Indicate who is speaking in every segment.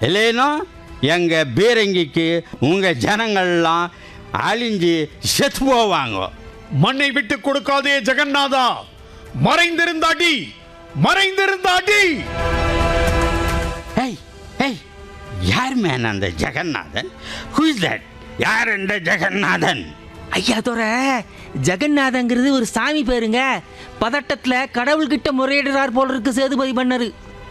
Speaker 1: இல்லைன்னா எங்கள் பீரங்கிக்கு உங்கள் ஜனங்கள்லாம் அழிஞ்சு செத்து போவாங்க
Speaker 2: மண்ணை விட்டு கொடுக்காதே ஜெகநாதா மறைந்திருந்த அடி மறைந்திருந்த அடி
Speaker 1: ஏய் ஏய் யார் மேன் அந்த ஜெகநாதன் ஹூஸ் தட் யார் இந்த ஜெகநாதன்
Speaker 3: ஐயா தோற ஜெகநாதங்கிறது ஒரு சாமி பேருங்க பதட்டத்துல கடவுள்கிட்ட முறையிடுறார் போல இருக்கு சேதுபதி பண்ணரு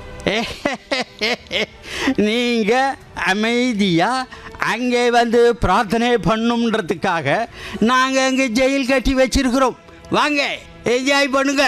Speaker 1: நீங்க அமைதியா அங்கே வந்து பிரார்த்தனை பண்ணுன்றதுக்காக நாங்க அங்கே ஜெயில் கட்டி வச்சிருக்கிறோம் வாங்க என்ஜாய் பண்ணுங்க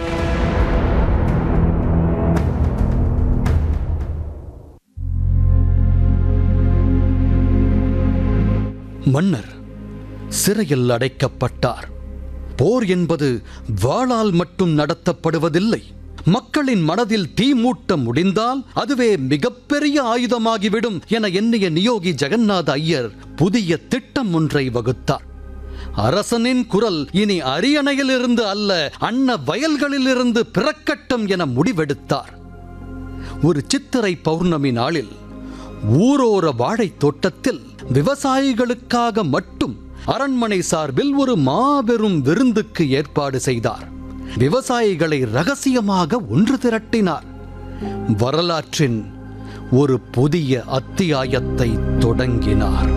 Speaker 4: மன்னர் சிறையில் அடைக்கப்பட்டார் போர் என்பது வாளால் மட்டும் நடத்தப்படுவதில்லை மக்களின் மனதில் தீ மூட்ட முடிந்தால் அதுவே மிகப்பெரிய ஆயுதமாகிவிடும் என எண்ணிய நியோகி ஜெகநாத ஐயர் புதிய திட்டம் ஒன்றை வகுத்தார் அரசனின் குரல் இனி அரியணையிலிருந்து அல்ல அன்ன வயல்களிலிருந்து பிறக்கட்டும் என முடிவெடுத்தார் ஒரு சித்திரை பௌர்ணமி நாளில் ஊரோர வாழைத் தோட்டத்தில் விவசாயிகளுக்காக மட்டும் அரண்மனை சார்பில் ஒரு மாபெரும் விருந்துக்கு ஏற்பாடு செய்தார் விவசாயிகளை ரகசியமாக ஒன்று திரட்டினார் வரலாற்றின் ஒரு புதிய அத்தியாயத்தை தொடங்கினார்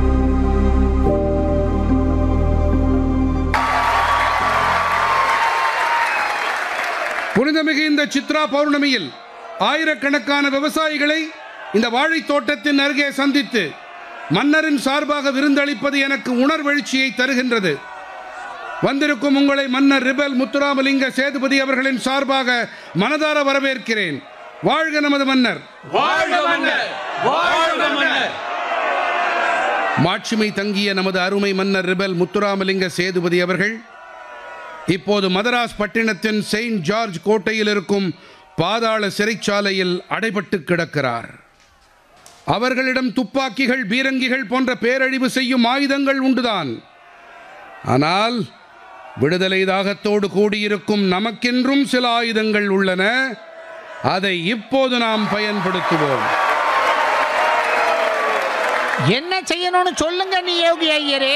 Speaker 5: புனிதமிகு இந்த சித்ரா பௌர்ணமியில் ஆயிரக்கணக்கான விவசாயிகளை இந்த வாழைத் தோட்டத்தின் அருகே சந்தித்து மன்னரின் சார்பாக விருந்தளிப்பது எனக்கு உணர்வெழுச்சியை தருகின்றது வந்திருக்கும் உங்களை மன்னர் ரிபல் முத்துராமலிங்க சேதுபதி அவர்களின் சார்பாக மனதார வரவேற்கிறேன் வாழ்க நமது மன்னர் மாட்சிமை தங்கிய நமது அருமை மன்னர் ரிபல் முத்துராமலிங்க சேதுபதி அவர்கள் இப்போது மதராஸ் பட்டினத்தின் செயின்ட் ஜார்ஜ் கோட்டையில் இருக்கும் பாதாள சிறைச்சாலையில் அடைபட்டு கிடக்கிறார் அவர்களிடம் துப்பாக்கிகள் பீரங்கிகள் போன்ற பேரழிவு செய்யும் ஆயுதங்கள் உண்டுதான் ஆனால் விடுதலை தாகத்தோடு கூடியிருக்கும் நமக்கென்றும் சில ஆயுதங்கள் உள்ளன அதை இப்போது நாம் பயன்படுத்துவோம்
Speaker 6: என்ன செய்யணும்னு சொல்லுங்க நீ யோகி ஐயரே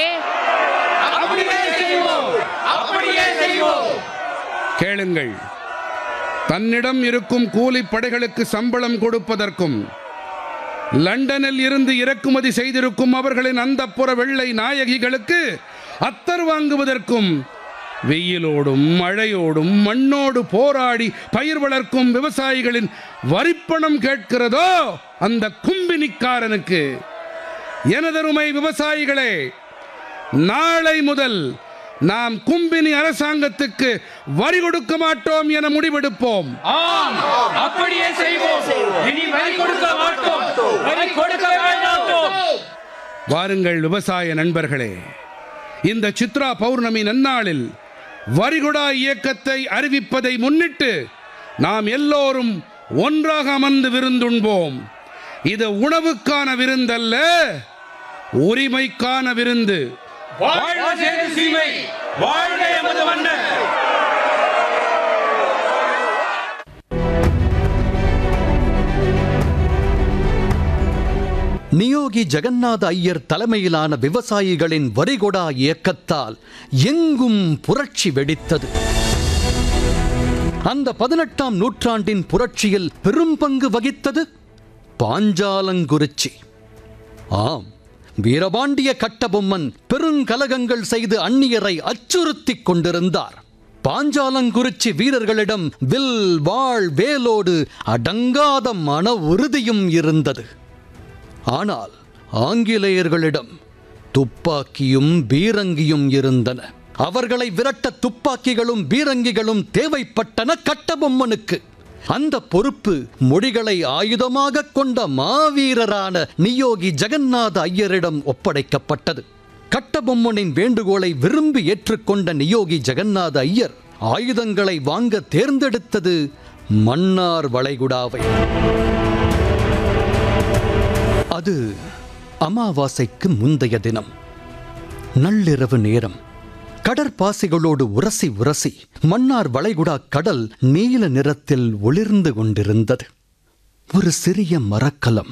Speaker 5: கேளுங்கள் தன்னிடம் இருக்கும் கூலிப்படைகளுக்கு சம்பளம் கொடுப்பதற்கும் லண்டனில் இருந்து இறக்குமதி செய்திருக்கும் அவர்களின் அந்தப்புற வெள்ளை நாயகிகளுக்கு அத்தர் வாங்குவதற்கும் வெயிலோடும் மழையோடும் மண்ணோடு போராடி பயிர் வளர்க்கும் விவசாயிகளின் வரிப்பணம் கேட்கிறதோ அந்த கும்பினிக்காரனுக்கு எனதருமை விவசாயிகளே நாளை முதல் நாம் கும்பினி அரசாங்கத்துக்கு வரி கொடுக்க மாட்டோம் என முடிவெடுப்போம்
Speaker 7: அப்படியே செய்வோம் இனி வரி கொடுக்க மாட்டோம் வரி கொடுக்க வேண்டாம்
Speaker 5: வாருங்கள் விவசாய நண்பர்களே இந்த சித்ரா பௌர்ணமி நன்னாளில் வரிகுடா இயக்கத்தை அறிவிப்பதை முன்னிட்டு நாம் எல்லோரும் ஒன்றாக அமர்ந்து விருந்துண்போம் இது உணவுக்கான விருந்தல்ல உரிமைக்கான விருந்து
Speaker 7: வாழ்க சேது சீமை வாழ்க எமது மன்னர்
Speaker 4: நியோகி ஜெகநாத ஐயர் தலைமையிலான விவசாயிகளின் வரிகொடா இயக்கத்தால் எங்கும் புரட்சி வெடித்தது அந்த பதினெட்டாம் நூற்றாண்டின் புரட்சியில் பெரும் பங்கு வகித்தது பாஞ்சாலங்குறிச்சி ஆம் வீரபாண்டிய கட்டபொம்மன் பெருங்கலகங்கள் செய்து அந்நியரை அச்சுறுத்திக் கொண்டிருந்தார் பாஞ்சாலங்குறிச்சி வீரர்களிடம் வில் வாழ் வேலோடு அடங்காத மன உறுதியும் இருந்தது ஆனால் ஆங்கிலேயர்களிடம் துப்பாக்கியும் பீரங்கியும் இருந்தன அவர்களை விரட்ட துப்பாக்கிகளும் பீரங்கிகளும் தேவைப்பட்டன கட்டபொம்மனுக்கு அந்த பொறுப்பு மொழிகளை ஆயுதமாக கொண்ட மாவீரரான நியோகி ஜெகநாத ஐயரிடம் ஒப்படைக்கப்பட்டது கட்டபொம்மனின் வேண்டுகோளை விரும்பி ஏற்றுக்கொண்ட நியோகி ஜெகநாத ஐயர் ஆயுதங்களை வாங்க தேர்ந்தெடுத்தது மன்னார் வளைகுடாவை அது அமாவாசைக்கு முந்தைய தினம் நள்ளிரவு நேரம் கடற்பாசிகளோடு உரசி உரசி மன்னார் வளைகுடா கடல் நீல நிறத்தில் ஒளிர்ந்து கொண்டிருந்தது ஒரு சிறிய மரக்கலம்